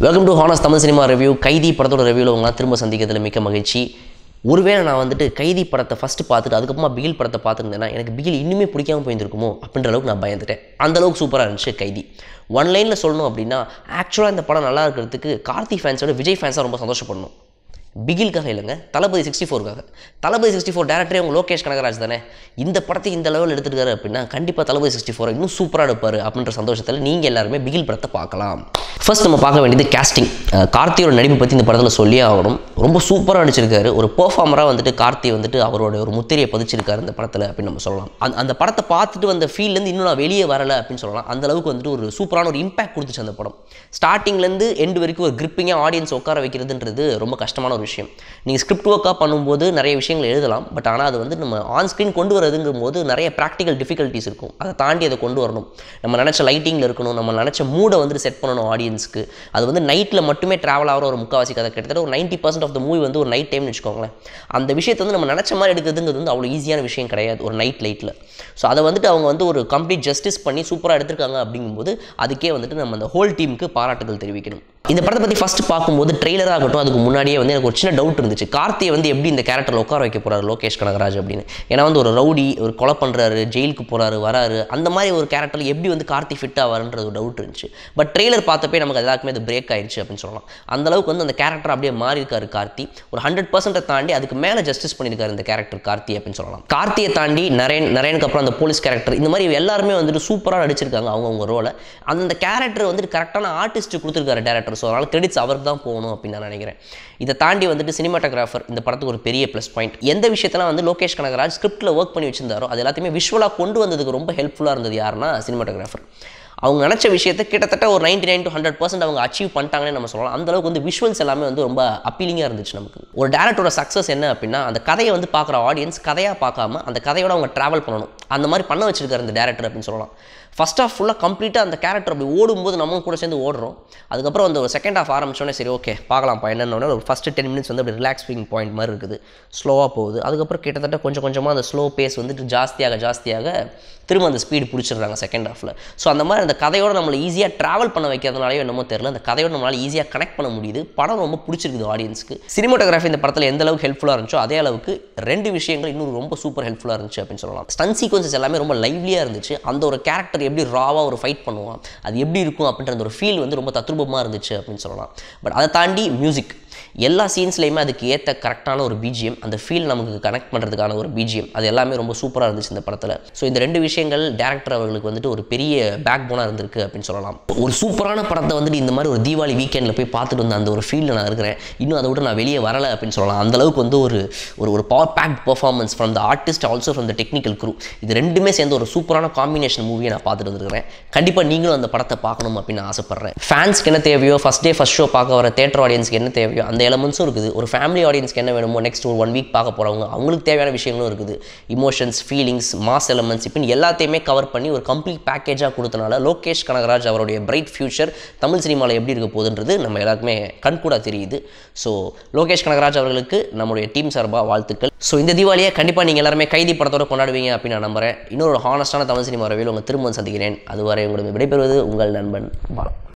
welcome to honest Tamil cinema review Kaithi படத்தோட ரிவ்யூவில் உங்களாம் திரும்ப சந்திக்கிறதுல மிக்க மகிழ்ச்சி ஒருவேளை நான் வந்துட்டு கைதி படத்தை ஃபஸ்ட்டு பார்த்துட்டு அதுக்கப்புறமா பிகில் படத்தை பார்த்துருந்தேன்னா எனக்கு பிகில் இன்னுமே பிடிக்காம போயிருந்துருக்குமோ அப்படின்ற அளவுக்கு நான் பயந்துட்டேன் அந்த அளவுக்கு சூப்பராக இருந்துச்சு கைதி ஒன் லைனில் சொல்லணும் அப்படின்னா ஆக்சுவலாக இந்த படம் நல்லா இருக்கிறதுக்கு கார்த்தி ஃபேன்ஸோட விஜய் ஃபேன்ஸாக ரொம்ப சந்தோஷப்படணும் பிகிலுக்காக இல்லைங்க தளபதி சிக்ஸ்டி ஃபோருக்காக தளபதி சிக்ஸ்டி ஃபோர் டேரக்டரே அவங்க லோகேஷ் கனகராஜ் தானே இந்த படத்தை இந்த லெவலில் எடுத்துருக்காரு அப்படின்னா கண்டிப்பாக தளபதி சிக்ஸ்டி ஃபோர் இன்னும் சூப்பராக எடுப்பார் அப்படின்ற சந்தோஷத்தில் நீங்கள் எல்லாருமே பிகில் படத்தை பார்க்கலாம் ஃபர்ஸ்ட் நம்ம பார்க்க வேண்டியது கேஸ்டிங் கார்த்தியோட நடிப்பு பற்றி இந்த படத்தில் சொல்லியே ஆகணும் ரொம்ப சூப்பராக நடிச்சிருக்காரு ஒரு பெர்ஃபார்மராக வந்துட்டு கார்த்தி வந்துட்டு அவரோட ஒரு முத்திரையை பதிச்சிருக்காரு இந்த படத்தில் அப்படின்னு நம்ம சொல்லலாம் அந்த அந்த படத்தை பார்த்துட்டு வந்த ஃபீல்லேருந்து இன்னும் நான் வெளியே வரலை அப்படின்னு சொல்லலாம் அந்த அளவுக்கு வந்துட்டு ஒரு சூப்பரான ஒரு இம்பாக்ட் கொடுத்துச்சு அந்த படம் ஸ்டார்டிங்லேருந்து எண்டு வரைக்கும் ஒரு கிரிப்பிங்காக ஆடியன்ஸ் உட்கார வைக்கிறதுன்றது ரொம்ப கஷ்டமான ஒரு விஷயம் நீங்கள் ஸ்கிரிப்ட் ஒர்க்காக பண்ணும்போது நிறைய விஷயங்கள் எழுதலாம் பட் ஆனால் அது வந்து நம்ம ஆன் ஸ்க்ரீன் கொண்டு வரதுங்கும் போது நிறைய ப்ராக்டிக்கல் டிஃபிகல்ட்டிஸ் இருக்கும் அதை தாண்டி அதை கொண்டு வரணும் நம்ம நினச்ச லைட்டிங்கில் இருக்கணும் நம்ம நினச்ச மூடை வந்துட்டு செட் பண்ணணும் ஆடியன்ஸ்க்கு அது வந்து நைட்டில் மட்டுமே ட்ராவல் ஆகிற ஒரு முக்கால்வாசி கதை கிட்டத்தட்ட ஒரு ninety percent of the movie வந்து ஒரு நைட் டைம்னு வச்சுக்கோங்களேன் அந்த விஷயத்தை வந்து நம்ம நினச்ச மாதிரி எடுக்கிறதுங்கிறது வந்து அவ்வளோ ஈஸியான விஷயம் கிடையாது ஒரு நைட் லைட்டில் ஸோ அதை வந்துட்டு அவங்க வந்து ஒரு கம்ப்ளீட் ஜஸ்டிஸ் பண்ணி சூப்பராக எடுத்திருக்காங்க அப்படிங்கும்போது அதுக்கே வந்துட்டு நம்ம அந்த ஹோல் டீமுக்கு பாராட்டுகள் தெரிவிக்கணும் இந்த படத்தை பற்றி ஃபஸ்ட்டு பார்க்கும்போது ட்ரெய்லராக ஆகட்டும் அதுக்கு முன்னாடியே வந்து எனக்கு ஒரு சின்ன டவுட் இருந்துச்சு கார்த்தியை வந்து எப்படி இந்த கேரக்டரில் உட்கார வைக்க போகிறாரு லோகேஷ் கனகராஜ் அப்படின்னு ஏன்னா வந்து ஒரு ரவுடி ஒரு கொலை பண்ணுறாரு ஜெயிலுக்கு போகிறாரு வராரு அந்த மாதிரி ஒரு கேரக்டரில் எப்படி வந்து கார்த்தி ஃபிட் ஆவாருன்றது ஒரு டவுட் இருந்துச்சு பட் ட்ரெய்லர் பார்த்தப்பே நமக்கு எல்லாருக்குமே அது பிரேக் ஆயிடுச்சு அப்படின்னு சொல்லலாம் அந்த அளவுக்கு வந்து அந்த கேரக்டர் அப்படியே மாறி இருக்காரு கார்த்தி ஒரு ஹண்ட்ரட் பர்சன்ட்டை தாண்டி அதுக்கு மேலே ஜஸ்டிஸ் பண்ணியிருக்காரு இந்த கேரக்டர் கார்த்தி அப்படின்னு சொல்லலாம் கார்த்தியை தாண்டி நரேன் நரேனுக்கு அப்புறம் அந்த போலீஸ் கேரக்டர் இந்த மாதிரி எல்லாருமே வந்துட்டு சூப்பராக நடிச்சிருக்காங்க அவங்கவுங்க ரோலை அந்த கேரக்டர் வந்துட்டு கரெக்டான ஆர்டிஸ்ட் கொடுத்துருக்காரு டேரக்டர் ஸோ அதனால் கிரெடிட்ஸ் அவருக்கு தான் போகணும் அப்படின்னு நான் நினைக்கிறேன் இதை தாண்டி வந்துட்டு சினிமாட்டோகிராஃபர் இந்த படத்துக்கு ஒரு பெரிய ப்ளஸ் பாயிண்ட் எந்த விஷயத்தெல்லாம் வந்து லோகேஷ் கனகராஜ் ஸ்கிரிப்டில் ஒர்க் பண்ணி வச்சிருந்தாரோ அது எல்லாத்தையுமே விஷுவலாக கொண்டு வந்ததுக்கு ரொம்ப ஹெல்ப்ஃபுல்லாக இருந்தது யாருன்னா சினிமாட்டோகிராஃபர் அவங்க நினச்ச விஷயத்தை கிட்டத்தட்ட ஒரு ninety nine to hundred percent அவங்க அச்சீவ் பண்ணிட்டாங்கன்னு நம்ம சொல்லலாம் அந்த அளவுக்கு வந்து விஷுவல்ஸ் எல்லாமே வந்து ரொம்ப அப்பீலிங்காக இருந்துச்சு நமக்கு ஒரு டேரக்டரோட சக்ஸஸ் என்ன அப்படின்னா அந்த கதையை வந்து பார்க்குற ஆடியன்ஸ் கதையாக பார்க்காம அந்த கதையோட அவங்க ட்ராவல் பண்ணணும் அந்த மாதிரி பண்ண வச்சிருக்காரு இந்த டேரக்டர் அப்படின்னு சொல்லலாம் ஃபஸ்ட் ஆஃப் ஃபுல்லாக கம்ப்ளீட்டாக அந்த கேரக்டர் அப்படி ஓடும்போது நம்ம கூட சேர்ந்து ஓடுறோம் அதுக்கப்புறம் அந்த ஒரு செகண்ட் ஆஃப் ஆரம்பிச்சோடனே சரி ஓகே பார்க்கலாம்ப்பா என்னென்ன ஒரு ஃபஸ்ட்டு டென் மினிட்ஸ் வந்து அப்படி ரிலாக்ஸிங் பாயிண்ட் மாதிரி இருக்குது ஸ்லோவாக போகுது அதுக்கப்புறம் கிட்டத்தட்ட கொஞ்சம் கொஞ்சமாக அந்த ஸ்லோ பேஸ் வந்துட்டு ஜாஸ்தியாக ஜாஸ்தியாக திரும்ப அந்த ஸ்பீடு பிடிச்சிடுறாங்க செகண்ட் ஹாஃபில் ஸோ அந்த மாதிரி அந்த கதையோட நம்மளை ஈஸியாக ட்ராவல் பண்ண வைக்கிறதுனாலையோ என்னமோ தெரியல அந்த கதையோட நம்மளால் ஈஸியாக கனெக்ட் பண்ண முடியுது படம் ரொம்ப பிடிச்சிருக்குது ஆடியன்ஸ்க்கு சினிமாட்டோகிராஃபி இந்த படத்தில் எந்த அளவுக்கு ஹெல்ப்ஃபுல்லாக இருந்துச்சோ அதே அளவுக்கு ரெண்டு விஷயங்கள் இன்னும் ரொம்ப சூப்பர் ஹெல்ப்ஃபுல்லாக இருந்துச்சு அப்படின்னு சொல்லலாம் ஸ்டன் சீக்வன்சஸ் எல்லாமே ரொம்ப லைவ்லியாக இருந்துச்சு அந்த ஒரு கேரக்டர் எப்படி ராவாக ஒரு ஃபைட் பண்ணுவான் அது எப்படி இருக்கும் அப்படின்ற அந்த ஒரு ஃபீல் வந்து ரொம்ப தத்ரூபமாக இருந்துச்சு அப்படின்னு சொல்லலாம் பட் அதை தாண்டி மியூசிக் எல்லா சீன்ஸ்லையுமே அதுக்கு ஏற்ற கரெக்டான ஒரு பிஜிஎம் அந்த ஃபீல் நமக்கு கனெக்ட் பண்ணுறதுக்கான ஒரு பிஜிஎம் அது எல்லாமே ரொம்ப சூப்பராக இருந்துச்சு இந்த படத்தில் ஸோ இந்த ரெண்டு விஷயங்கள் டேரக்டர் அவர்களுக்கு வந்துட்டு ஒரு பெரிய பேக் போனாக இருந்திருக்கு அப்படின்னு சொல்லலாம் ஒரு சூப்பரான படத்தை வந்துட்டு இந்த மாதிரி ஒரு தீபாவளி வீக்கெண்டில் போய் பார்த்துட்டு வந்த அந்த ஒரு ஃபீல்டில் நான் இருக்கிறேன் இன்னும் அதை விட நான் வெளியே வரலை அப்படின்னு சொல்லலாம் அந்த அளவுக்கு வந்து ஒரு ஒரு ஒரு power packed performance from the artist also from the technical crew இது ரெண்டுமே சேர்ந்து ஒரு சூப்பரான காம்பினேஷன் மூவியை நான் பார்த்துட்டு வந்துருக்கிறேன் கண்டிப்பாக நீங்களும் அந்த படத்தை பார்க்கணும் அப்படின்னு நான் ஆசைப்பட்றேன் ஃபேன்ஸ்க்கு என்ன தேவையோ ஃபஸ்ட் டே ஃபஸ்ட் ஷோ பார்க்க வர தேட்டர் ஆடியன்ஸ்க்கு என்ன தேவையோ அந்த எலமெண்ட்ஸும் இருக்குது ஒரு ஃபேமிலி ஆடியன்ஸ்க்கு என்ன வேணுமோ நெக்ஸ்ட் ஒரு ஒன் வீக் பார்க்க போகிறவங்க அவங்களுக்கு தேவையான விஷயங்களும் இருக்குது இமோஷன்ஸ் ஃபீலிங்ஸ் மாஸ் எலமெண்ட்ஸ் இப்படின்னு எல்லாத்தையுமே கவர் பண்ணி ஒரு கம்ப்ளீட் பேக்கேஜாக கொடுத்தனால லோகேஷ் கனகராஜ் அவருடைய பிரைட் ஃபியூச்சர் தமிழ் சினிமாவில் எப்படி இருக்க போகுதுன்றது நம்ம எல்லாருக்குமே கண்கூட தெரியுது ஸோ லோகேஷ் கனகராஜ் அவர்களுக்கு நம்முடைய டீம் சார்பாக வாழ்த்துக்கள் ஸோ இந்த தீபாவளியை கண்டிப்பாக நீங்கள் எல்லாருமே கைதி படத்தோட கொண்டாடுவீங்க அப்படின்னு நான் நம்புறேன் இன்னொரு ஹானஸ்டான தமிழ் சினிமா ரவியில் உங்கள் திரும்ப சந்திக்கிறேன் அதுவரை உங்களிடம் விடைபெறுவது உங்கள் நண்பன் பாலம்